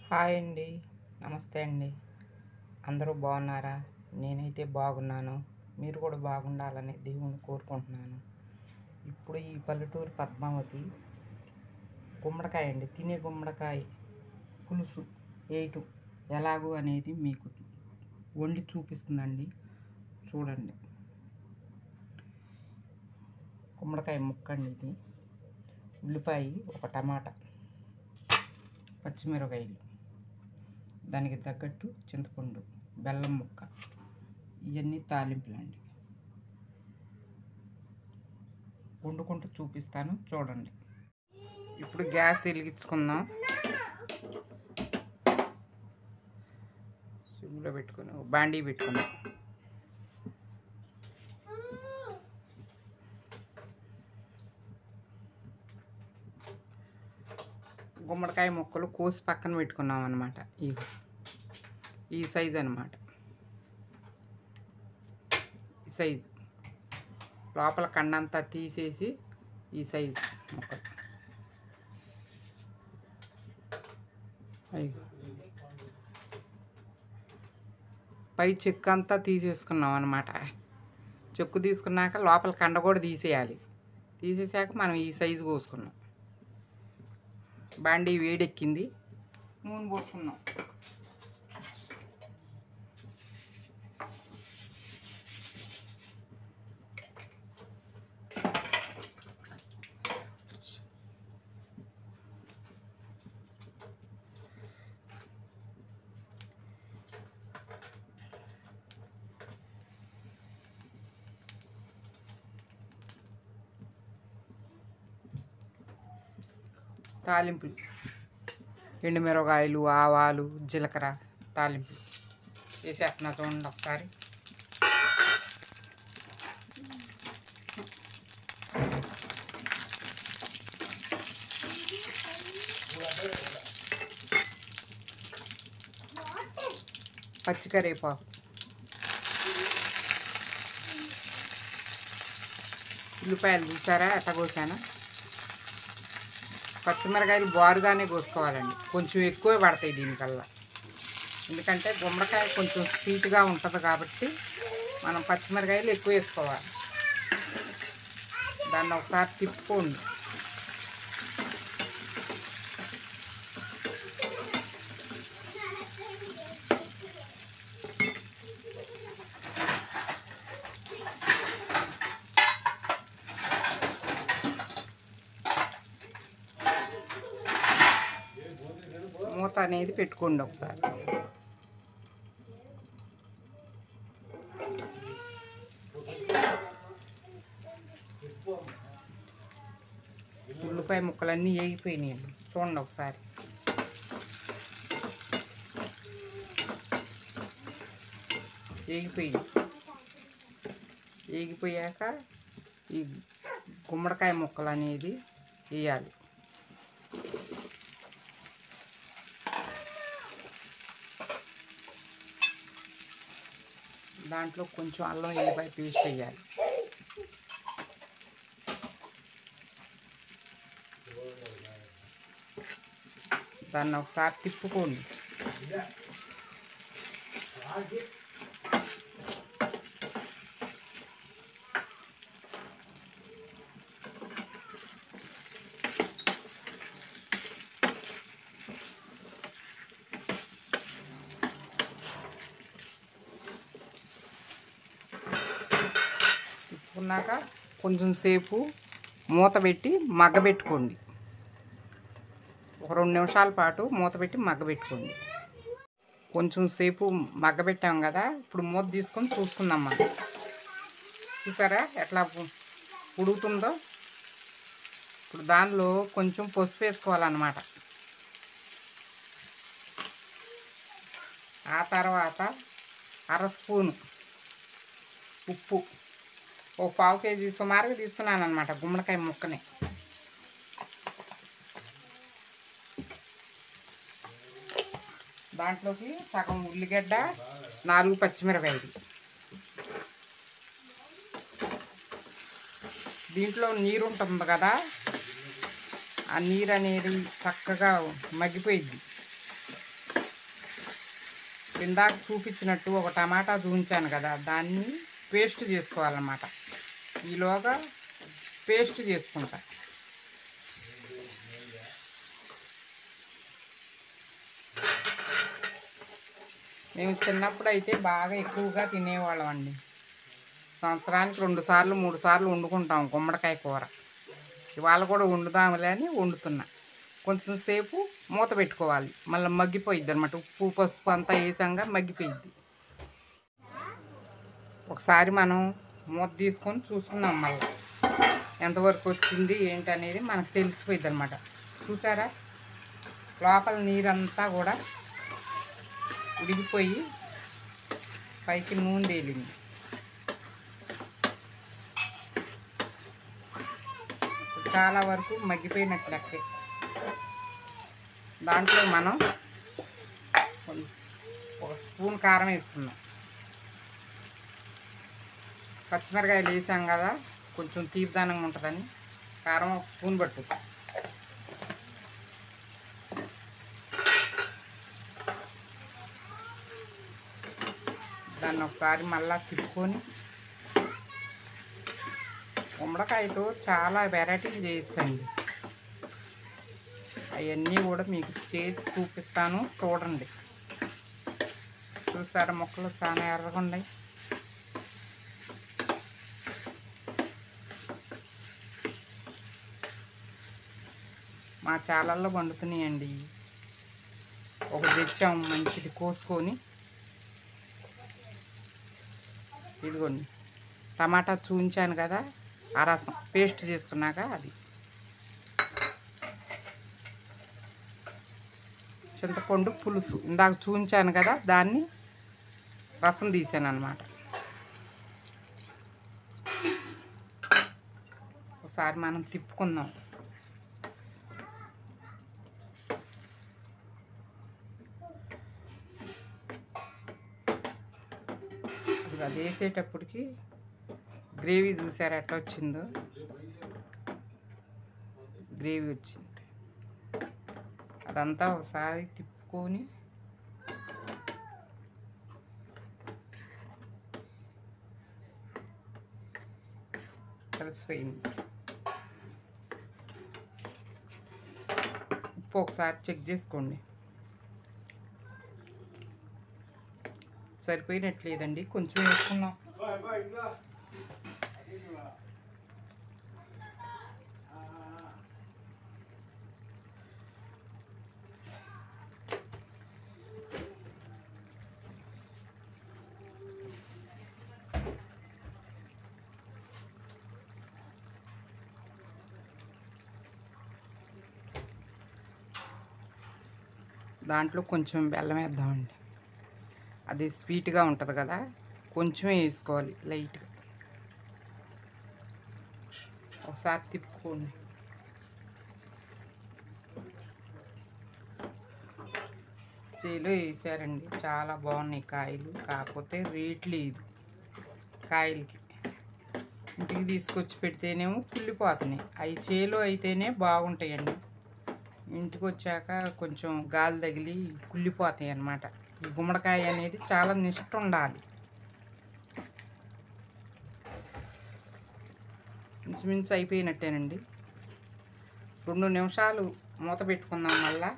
hi అండి నమస్తే అండి అందరూ బాగున్నారా నేనైతే బాగున్నాను మీరు కూడా బాగుండాలని దేవుని కోరుకుంటున్నాను ఇప్పుడు ఈ పల్లెటూరు పద్మావతి గుమ్మడికాయ అండి తినే గుమ్మడికాయ పులుసు వేయటం ఎలాగో అనేది మీకు వండి చూపిస్తుందండి చూడండి గుమ్మడికాయ ముక్క అండి ఇది ఉల్లిపాయ ఒక టమాటా పచ్చిమిరపకాయలు దానికి తగ్గట్టు చింతపండు బెల్లం ముక్క ఇవన్నీ తాలింపులండి వండుకుంటూ చూపిస్తాను చూడండి ఇప్పుడు గ్యాస్ వెలిగించుకుందాం సిమ్లో పెట్టుకుని బాండీ పెట్టుకుందాం గుమ్మడికాయ ముక్కలు కోసి పక్కన పెట్టుకున్నాం అనమాట ఈ ఈ సైజ్ అనమాట ఈ సైజు లోపల కండంతా తీసేసి ఈ సైజు ముక్కలు అయ్యో పై చెక్కు అంతా తీసేసుకున్నాం అనమాట చెక్కు తీసుకున్నాక లోపల కండ కూడా తీసేయాలి తీసేసాక మనం ఈ సైజు కోసుకున్నాం బాండీ వేడెక్కింది నూనె పోసుకున్నాం తాలింపులు ఎండుమిరపకాయలు ఆవాలు జీలకర్ర తాలింపు వేసేస్తున్నా చూడండి ఒకసారి పచ్చికరేపాకు ఉల్లిపాయలు చూసారా ఎట్ట కోసానా పచ్చిమిరకాయలు బారుగానే కోసుకోవాలండి కొంచెం ఎక్కువే పడతాయి దీనికల్లా ఎందుకంటే గుమ్మడికాయ కొంచెం స్వీట్గా ఉంటుంది కాబట్టి మనం పచ్చిమిరకాయలు ఎక్కువ వేసుకోవాలి దాన్ని ఒకసారి తిప్పుకోండి మూత అనేది పెట్టుకోండి ఒకసారి ఉల్లిపాయ ముక్కలన్నీ వేగిపోయినాయండి చూడండి ఒకసారి వేగిపోయింది వేగిపోయాక ఈ గుమ్మడికాయ ముక్కలు అనేది వేయాలి దాంట్లో కొంచెం అల్లం ఎల్లిపాయ పేస్ట్ వేయాలి దాన్ని ఒకసారి తిప్పుకోండి తిప్పుకున్నాక కొంచెం సేపు మూత పెట్టి మగ్గబెట్టుకోండి ఒక రెండు నిమిషాల పాటు మూత పెట్టి మగ్గబెట్టుకోండి కొంచెం సేపు మగ్గబెట్టాం కదా ఇప్పుడు మూత తీసుకొని చూసుకుందాం మనం చూసారా ఎట్లా ఉ- ఉడుకుతుందో ఇప్పుడు దానిలో కొంచెం పసుపు వేసుకోవాలన్నమాట ఆ తర్వాత అర స్పూను ఉప్పు ఓ పావు కేజీ సుమారుగా తీసుకున్నాను అనమాట గుమ్మడికాయ ముక్కని దాంట్లోకి సగం ఉల్లిగడ్డ నాలుగు పచ్చిమిరపకాయలు దీంట్లో నీరు ఉంటుంది కదా ఆ నీరు అనేది చక్కగా మగ్గిపోయింది ఇందాక చూపించినట్టు ఒక టమాటా చూపించాను కదా దాన్ని పేస్ట్ చేసుకోవాలన్నమాట ఈలోగా పేస్ట్ చేసుకుంటా మేము చిన్నప్పుడు అయితే బాగా ఎక్కువగా తినేవాళ్ళం అండి సంవత్సరానికి రెండు సార్లు మూడు సార్లు వండుకుంటాం గుమ్మడికాయ కూర ఇవాళ కూడా వండుదాంలే అని వండుతున్నా కొంచెం సేపు మూత పెట్టుకోవాలి మళ్ళీ మగ్గిపోయిద్ది అనమాట ఉప్పు పసుపు అంతా వేసాక మగ్గిపోయిద్ది ఒకసారి మనం మూత తీసుకొని చూసుకుందాం మళ్ళీ ఎంతవరకు వచ్చింది ఏంటి అనేది మనకు తెలిసిపోయింది అనమాట చూసారా లోపల నీరంతా కూడా ఉడికిపోయి పైకి నూనె తేలింది చాలా వరకు మగ్గిపోయినట్లు లెక్కే దాంట్లో మనం ఒక స్పూన్ కారం వేసుకుందాం పచ్చిమిరకాయలు వేసాం కదా కొంచెం తీపిదానంగా ఉంటుందని కారం ఒక స్పూన్ పట్టు దాన్ని ఒకసారి మళ్ళా తిప్పుకొని గుమ్మడికాయతో చాలా వెరైటీలు చేయొచ్చండి అవన్నీ కూడా మీకు చేసి చూపిస్తాను చూడండి చూసారా మొక్కలు చాలా ఎర్రగా ఉన్నాయి మా చాలల్లో పండుతున్నాయండి ఒకటి తెచ్చాము మంచిది కోసుకొని ఇదిగోండి టమాటా చూపించాను కదా ఆ రసం పేస్ట్ చేసుకున్నాక అది చింతపండు పులుసు ఇందాక చూపించాను కదా దాన్ని రసం తీసాను అనమాట ఒకసారి మనం తిప్పుకుందాం అది అది వేసేటప్పటికి గ్రేవీ చూసారు ఎట్లా వచ్చిందో గ్రేవీ వచ్చింది అదంతా ఒకసారి తిప్పుకొని కలిసిపోయింది ఉప్పు ఒకసారి చెక్ చేసుకోండి సరిపోయినట్లేదండి కొంచెం వేసుకున్నాం దాంట్లో కొంచెం బెల్లం వేద్దామండి అది స్వీట్గా ఉంటుంది కదా కొంచెమే వేసుకోవాలి లైట్గా ఒకసారి తిప్పుకోండి చేలో వేసారండి చాలా బాగున్నాయి కాయలు కాకపోతే రేట్ లేదు కాయలకి ఇంటికి తీసుకొచ్చి పెడితేనేమో కుళ్ళిపోతున్నాయి అవి చేలో అయితేనే బాగుంటాయండి ఇంటికి వచ్చాక కొంచెం గాలి తగిలి కుళ్ళిపోతాయి అన్నమాట ఈ గుమ్మడికాయ అనేది చాలా నిష్ట ఉండాలి ఇంచుమించు అయిపోయినట్టేనండి రెండు నిమిషాలు మూత పెట్టుకుందాం మళ్ళా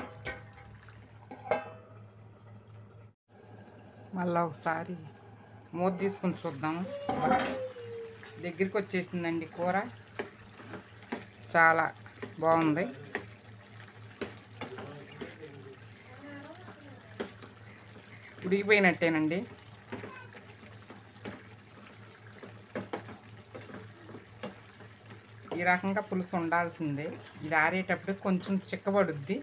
మళ్ళా ఒకసారి మూత తీసుకొని చూద్దాము దగ్గరికి వచ్చేసిందండి కూర చాలా బాగుంది ఉడికిపోయినట్టేనండి ఈ రకంగా పులుసు ఉండాల్సిందే ఇది ఆరేటప్పుడు కొంచెం చిక్కబడుద్ది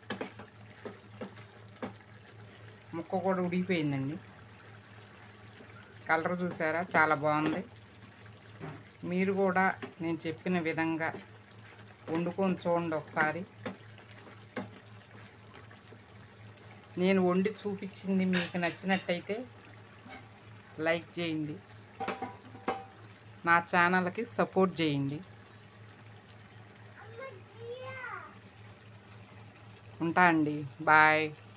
ముక్క కూడా ఉడికిపోయిందండి కలర్ చూసారా చాలా బాగుంది మీరు కూడా నేను చెప్పిన విధంగా వండుకొని చూడండి ఒకసారి నేను వండి చూపించింది మీకు నచ్చినట్టయితే లైక్ చేయండి నా ఛానల్కి సపోర్ట్ చేయండి ఉంటా అండి బాయ్